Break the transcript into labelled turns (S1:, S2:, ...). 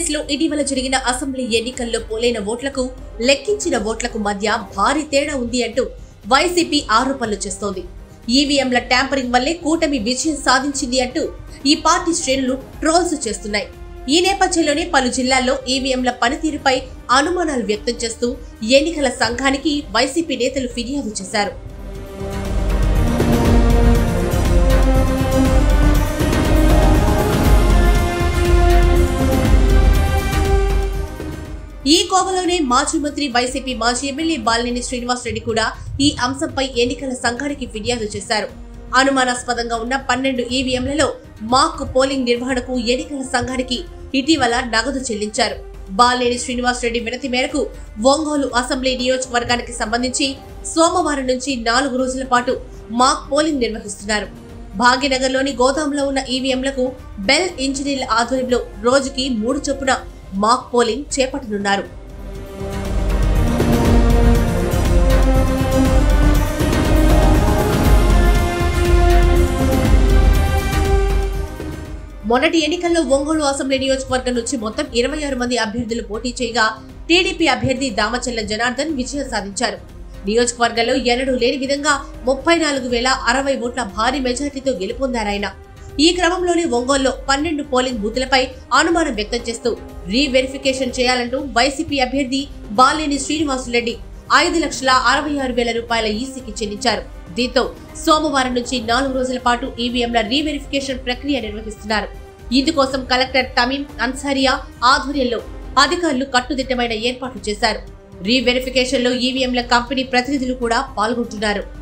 S1: ఆంధ్రప్రదేశ్ లో ఇటీవల జరిగిన అసెంబ్లీ ఎన్నికల్లో పోలైన ఓట్లకు లెక్కించిన ఓట్లకు మధ్య భారీ తేడా ఉంది అంటూ వైసీపీ ఆరోపణలు చేస్తోంది ఈవీఎంల ట్యాంపరింగ్ వల్లే కూటమి విజయం సాధించింది అంటూ ఈ పార్టీ శ్రేణులు ట్రోల్స్ చేస్తున్నాయి ఈ నేపథ్యంలోనే పలు జిల్లాల్లో ఈవీఎంల పనితీరుపై అనుమానాలు వ్యక్తం చేస్తూ ఎన్నికల సంఘానికి వైసీపీ నేతలు ఫిర్యాదు చేశారు ఈ కోవలోనే మాజీ మంత్రి వైసీపీ మాజీ ఎమ్మెల్యే బాలినేని శ్రీనివాస్ రెడ్డి కూడా ఈ అంశంపై ఎన్నికల సంఘానికి ఫిర్యాదు చేశారు అనుమానాస్పదంగా ఉన్న పన్నెండు ఈవీఎంలలో మాక్ పోలింగ్ నిర్వహణకు ఎన్నికల సంఘానికి ఇటీవల నగదు చెల్లించారు బాలినేని శ్రీనివాస్ రెడ్డి వినతి మేరకు ఒంగోలు అసెంబ్లీ నియోజకవర్గానికి సంబంధించి సోమవారం నుంచి నాలుగు రోజుల పాటు మాక్ పోలింగ్ నిర్వహిస్తున్నారు భాగ్యనగర్లోని గోదాంలో ఉన్న ఈవీఎంలకు బెల్ ఇంజనీర్ల ఆధ్వర్యంలో రోజుకి మూడు చొప్పున మాక్ పోలింగ్ చేపట్టనున్నారు మొన్నటి ఎన్నికల్లో ఒంగోలు అసెంబ్లీ నియోజకవర్గం నుంచి మొత్తం ఇరవై ఆరు మంది అభ్యర్థులు పోటీ చేయగా టీడీపీ అభ్యర్థి దామచల్ల జనార్దన్ విజయం సాధించారు నియోజకవర్గంలో ఎన్నడూ లేని విధంగా ముప్పై నాలుగు వేల అరవై ఓట్ల భారీ మెజార్టీతో గెలుపొందారాయన ఈ క్రమంలోనే ఒంగోలులో పన్నెండు పోలింగ్ బూతులపై అనుమానం వ్యక్తం చేస్తూ రీవెరిఫికేషన్ చేయాలంటూ వైసీపీ అభ్యర్థి బాలేని శ్రీనివాసులరెడ్డి ఐదు లక్షల అరవై ఆరు వేల రూపాయల ఈసీకి చెల్లించారు దీంతో సోమవారం నుంచి నాలుగు రోజుల పాటు ఈవీఎంల రీవెరిఫికేషన్ ప్రక్రియ నిర్వహిస్తున్నారు ఇందుకోసం కలెక్టర్ తమీం అన్సారియా ఆధ్వర్యంలో అధికారులు కట్టుదిట్టమైన ఏర్పాట్లు చేశారు రీవెరిఫికేషన్ లో ఈవీఎంల కంపెనీ ప్రతినిధులు కూడా పాల్గొంటున్నారు